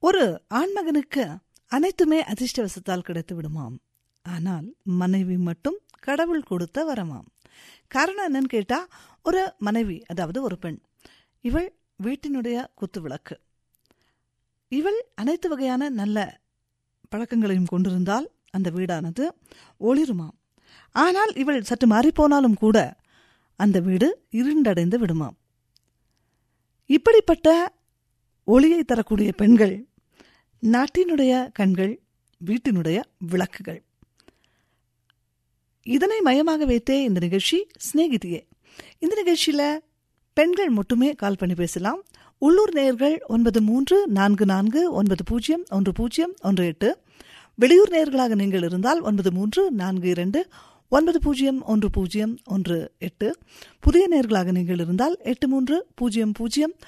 ஒரு ஆண்மகனுக்கு அனைத்துமே அதிர்ஷ்டவசத்தால் கிடைத்து விடுமாம் ஆனால் மனைவி மட்டும் கடவுள் கொடுத்த வரமாம் காரணம் என்னன்னு கேட்டா ஒரு மனைவி அதாவது ஒரு பெண் இவள் வீட்டினுடைய குத்து விளக்கு இவள் அனைத்து வகையான நல்ல பழக்கங்களையும் கொண்டிருந்தால் அந்த வீடானது ஒளிருமாம் ஆனால் இவள் சற்று மாறிப்போனாலும் கூட அந்த வீடு இருண்டடைந்து விடுமாம் இப்படிப்பட்ட ஒளியை தரக்கூடிய பெண்கள் நாட்டினுடைய கண்கள் வீட்டினுடைய விளக்குகள் இதனை மையமாக வைத்தே இந்த நிகழ்ச்சி சிநேகிதியே இந்த நிகழ்ச்சியில பெண்கள் மட்டுமே கால் பண்ணி பேசலாம் உள்ளூர் நேயர்கள் ஒன்பது மூன்று நான்கு நான்கு ஒன்பது பூஜ்ஜியம் ஒன்று பூஜ்ஜியம் ஒன்று எட்டு வெளியூர் நேயர்களாக நீங்கள் இருந்தால் ஒன்பது மூன்று நான்கு இரண்டு ஒன்பது பூஜ்ஜியம் ஒன்று பூஜ்ஜியம் ஒன்று எட்டு புதிய நேர்களாக நீங்கள் இருந்தால் எட்டு மூன்று பூஜ்ஜியம் பூஜ்ஜியம்